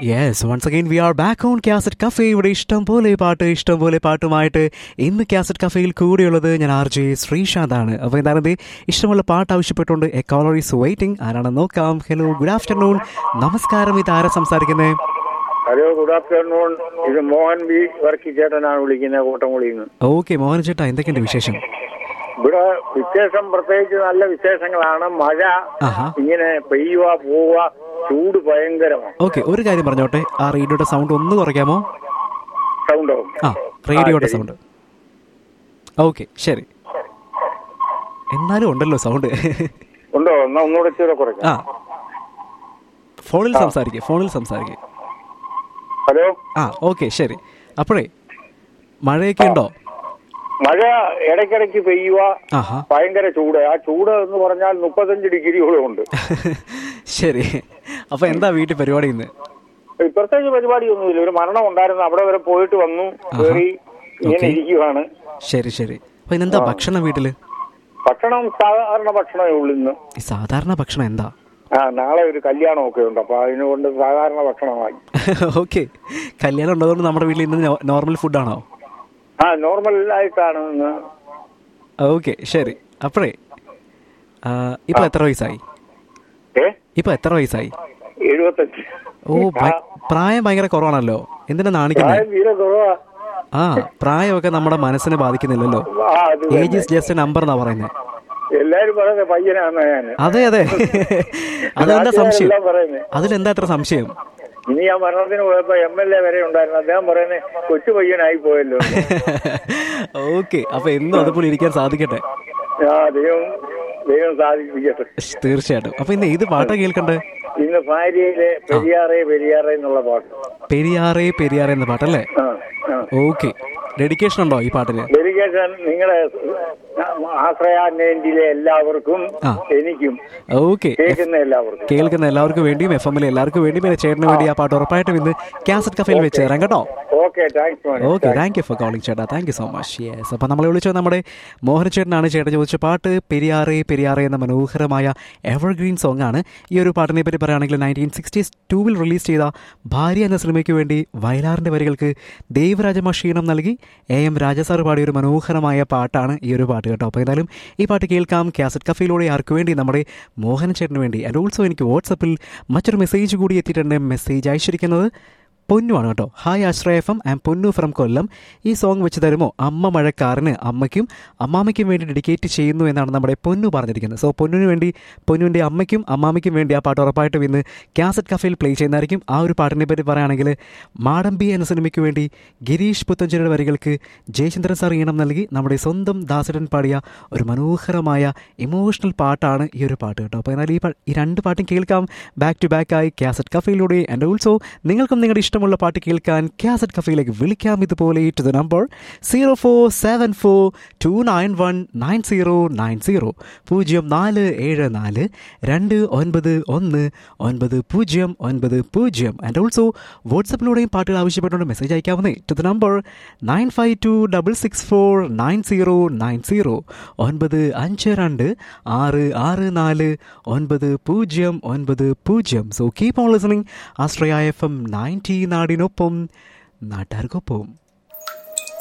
Yes once again we are back on cassette cafe ഇവിടെ ഇഷ്ടം പോലെ പാട്ട് ഇഷ്ടം പോലെ പാട്ടുമായിട്ട് ഇന്ന് കാസറ്റ് കഫേയിൽ കൂടെയുള്ളത് ഞാൻ ആർ ജെ ശ്രീശാന്താണ് അപ്പോൾ എന്താണ് ഇത് ഇഷ്ടമുള്ള പാട്ട് ആവശ്യപ്പെട്ടുകൊണ്ട് എ കോളർ ഈസ് വെയിറ്റിംഗ് ആരാണെന്ന് നോക്കാം ഹലോ ഗുഡ് ആഫ്റ്റർനൂൺ നമസ്കാരം ഇത് ആരാ സംസാരിക്കുന്നത് ഹലോ ഗുഡ് ആഫ്റ്റർനൂൺ ഇത് മോഹൻ ബി വർക്കി ചേട്ടനാണ് വിളിക്കുന്നത് കൂട്ടംകുളിയിൽ നിന്ന് ഓക്കെ മോഹൻ ചേട്ടാ എന്തൊക്കെയുണ്ട് വിശേഷം ഇവിടെ വിശേഷം പ്രത്യേകിച്ച് നല്ല വിശേഷങ്ങളാണ് മഴ ആഹാ ഇങ്ങനെ പെയ്യുക പോവുക ചൂട് ഭയങ്കരമാണ് ഓക്കെ ഒരു കാര്യം പറഞ്ഞോട്ടെ ആ റേഡിയോയുടെ സൗണ്ട് ഒന്ന് കുറയ്ക്കാമോ സൗണ്ടോ ആ റേഡിയോയുടെ ശരി. സൗണ്ട് ഓക്കെ ശരി എന്നാലും ഉണ്ടല്ലോ സൗണ്ട് ഉണ്ടോ എന്നാ ഒന്നുകൂടെ ഇച്ചിരി കുറയ്ക്കാം ആ ഫോണിൽ സംസാരിക്കുക ഫോണിൽ സംസാരിക്കുക ഹലോ ആ ഓക്കെ ശരി അപ്പോഴേ മഴയൊക്കെ ഉണ്ടോ മഴ ഇടയ്ക്കിടയ്ക്ക് പെയ്യുക ആഹാ ഭയങ്കര ചൂട് ആ ചൂട് എന്ന് പറഞ്ഞാൽ മുപ്പത്തഞ്ച് ഡിഗ്രിയോളം ഉണ്ട് ശരി അപ്പൊ എന്താ വീട്ടിൽ പരിപാടി ഇന്ന് പ്രത്യേകിച്ച് പരിപാടിയൊന്നുമില്ല ഒരു മരണം ഉണ്ടായിരുന്നു അവിടെ വരെ പോയിട്ട് വന്നു കയറി ഇങ്ങനെ ഓക്കേ. ഇരിക്കുവാണ് ശരി ശരി അപ്പൊ ഇന്നെന്താ ഭക്ഷണം വീട്ടില് ഭക്ഷണം സാധാരണ ഭക്ഷണമേ ഉള്ളൂ ഇന്ന് ഈ സാധാരണ ഭക്ഷണം എന്താ ആ നാളെ ഒരു കല്യാണമൊക്കെ ഉണ്ട് അപ്പൊ അതിനുകൊണ്ട് സാധാരണ ഭക്ഷണമായി ഓക്കെ കല്യാണം ഉള്ളതുകൊണ്ട് നമ്മുടെ വീട്ടിൽ ഇന്ന് നോർമൽ ഫുഡാണോ ആ നോർമൽ ആയിട്ടാണ് ഇന്ന് ഓക്കെ ശരി അപ്പോഴേ ആ, ഇപ്പൊ എത്ര വയസ്സായി ഏ ഇപ്പൊ എത്ര വയസ്സായി എഴുപത്തഞ്ച് ഓ ഭയ- പ്രായം ഭയങ്കര കുറവാണല്ലോ എന്തിനാ നാണിക്കുന്നത് പ്രായം തീരെ കുറവാ ആ പ്രായമൊക്കെ നമ്മുടെ മനസ്സിനെ ബാധിക്കുന്നില്ലല്ലോ ആ അത് ഏജ് ഇസ് ജസ്റ്റ് നമ്പർ എന്നാ പറയുന്നത് എല്ലാരും പറയുന്നത് പയ്യനാന്ന് ഞാൻ അതെ അതെ അതെന്താ സംശയം എല്ലാം പറയുന്നത് അതിലെന്താ അത്ര സംശയം ഇനി ഞാൻ മരണത്തിന് പോയപ്പോ എം എൽ എ വരെ ഉണ്ടായിരുന്നു അദ്ദേഹം പറയുന്നത് കൊച്ചു പയ്യനായി പോയല്ലോ എന്ന്. ഓക്കെ അപ്പൊ എന്നും അതുപോലെ ഇരിക്കാൻ സാധിക്കട്ടെ ആ ദൈവം ദൈവം സാധിപ്പിക്കട്ടെ തീർച്ചയായിട്ടും അപ്പൊ ഇന്ന് ഏത് പാട്ടാ കേൾക്കണ്ടേ ഇന്ന് ഭാര്യയിലെ പെരിയാറേ പെരിയാറേ എന്നുള്ള പാട്ട് പെരിയാറേ പെരിയാറേ എന്ന പാട്ടല്ലേ ആ ആ ഓക്കെ ഡെഡിക്കേഷൻ ഉണ്ടോ ഈ പാട്ടിന് ഡെലിഗേഷൻ നിങ്ങളെ ആശ്രയ നയൻറ്റിലെ എല്ലാവർക്കും ആ. എനിക്കും ഓക്കെ കേൾക്കുന്ന എല്ലാവർക്കും കേൾക്കുന്ന എല്ലാവർക്കും വേണ്ടിയും എഫ് എമ്മിലെ എല്ലാവർക്കും വേണ്ടിയും പിന്നെ ചേട്ടന് വേണ്ടി ആ പാട്ട് ഉറപ്പായിട്ടും ഇന്ന് കാസറ്റ് കഫയിൽ വെച്ച് തരാം കേട്ടോ ഓക്കെ താങ്ക്സ് മോനെ okay thank you for calling ചേട്ടാ thank you so much yes അപ്പോൾ നമ്മളെ വിളിച്ചത് നമ്മുടെ മോഹൻ ചേട്ടനാണ് ചേട്ടൻ ചോദിച്ച പാട്ട് പെരിയാറേ പെരിയാറേ എന്ന മനോഹരമായ എവർഗ്രീൻ സോങ് ആണ് ഈ ഒരു പാട്ടിനെ പറ്റി പറയുകയാണെങ്കിൽ നയൻറ്റീൻ സിക്സ്റ്റീസ് ടൂവിൽ റിലീസ് ചെയ്ത ഭാര്യ എന്ന സിനിമയ്ക്ക് വേണ്ടി വയലാറിൻ്റെ വരികൾക്ക് ദേവരാജമ ക്ഷീണം നൽകി എ എം രാജസാർ പാടിയ ഒരു മനോഹരമായ പാട്ടാണ് ഈ ഒരു പാട്ട് കേട്ടോ അപ്പോൾ എന്തായാലും ഈ പാട്ട് കേൾക്കാം കാസറ്റ് കഫയിലൂടെ ആർക്ക് വേണ്ടി നമ്മുടെ മോഹൻ ചേട്ടന് വേണ്ടി ആൻഡ് ഓൾസോ എനിക്ക് വാട്സപ്പിൽ മറ്റൊരു മെസ്സേജ് കൂടി എത്തിയിട്ടുണ്ട് മെസ്സേജ് അയച്ചിരിക്കുന്നത് പൊന്നുവാണ് കേട്ടോ hi Ashraya F M am Ponnu from കൊല്ലം ഈ സോങ് വെച്ച് തരുമോ അമ്മ മഴക്കാരന് അമ്മയ്ക്കും അമ്മാമയ്ക്കും വേണ്ടി ഡെഡിക്കേറ്റ് ചെയ്യുന്നു എന്നാണ് നമ്മുടെ പൊന്നു പറഞ്ഞിരിക്കുന്നത് സോ പൊന്നിന് വേണ്ടി പൊന്നുവിൻ്റെ അമ്മയ്ക്കും അമ്മാമയ്ക്കും വേണ്ടി ആ പാട്ട് ഉറപ്പായിട്ടും ഇന്ന് കാസറ്റ് കഫയിൽ പ്ലേ ചെയ്യുന്നതായിരിക്കും ആ ഒരു പാട്ടിനെ പറ്റി പറയുകയാണെങ്കിൽ മാടമ്പി എന്ന സിനിമയ്ക്ക് വേണ്ടി ഗിരീഷ് പുത്തഞ്ചേരിയുടെ വരികൾക്ക് ജയചന്ദ്രൻ സാർ ഈണം നൽകി നമ്മുടെ സ്വന്തം ദാസടൻ പാടിയ ഒരു മനോഹരമായ ഇമോഷണൽ പാട്ടാണ് ഈ ഒരു പാട്ട് കേട്ടോ അപ്പോൾ എന്നാൽ ഈ പാ- ഈ രണ്ട് പാട്ടും കേൾക്കാം ബാക്ക് ടു ബാക്ക് ആയി കാസറ്റ് കഫയിലൂടെ ആൻഡ് ഓൾസോ നിങ്ങൾക്കും നിങ്ങളുടെ ഇഷ്ടമുള്ള പാട്ട് കേൾക്കാൻ കാസറ്റ് കഫയിലേക്ക് വിളിക്കാം ഇതുപോലെ to the number zero four seven four two nine one nine zero nine zero പൂജ്യം നാല് ഏഴ് നാല് രണ്ട് ഒൻപത് ഒന്ന് ഒൻപത് പൂജ്യം ഒൻപത് പൂജ്യം ആൻഡ് ഓൾസോ വാട്സപ്പിലൂടെയും പാട്ടുകൾ ആവശ്യപ്പെട്ടുകൊണ്ട് മെസ്സേജ് അയക്കാവുന്നേ to the number nine five two double six four nine zero nine zero ഒൻപത് അഞ്ച് രണ്ട് ആറ് ആറ് നാല് ഒൻപത് പൂജ്യം ഒൻപത് പൂജ്യം so keep on listening Ashraya F M ninety നാടിനൊപ്പം നാട്ടുകാർക്കൊപ്പം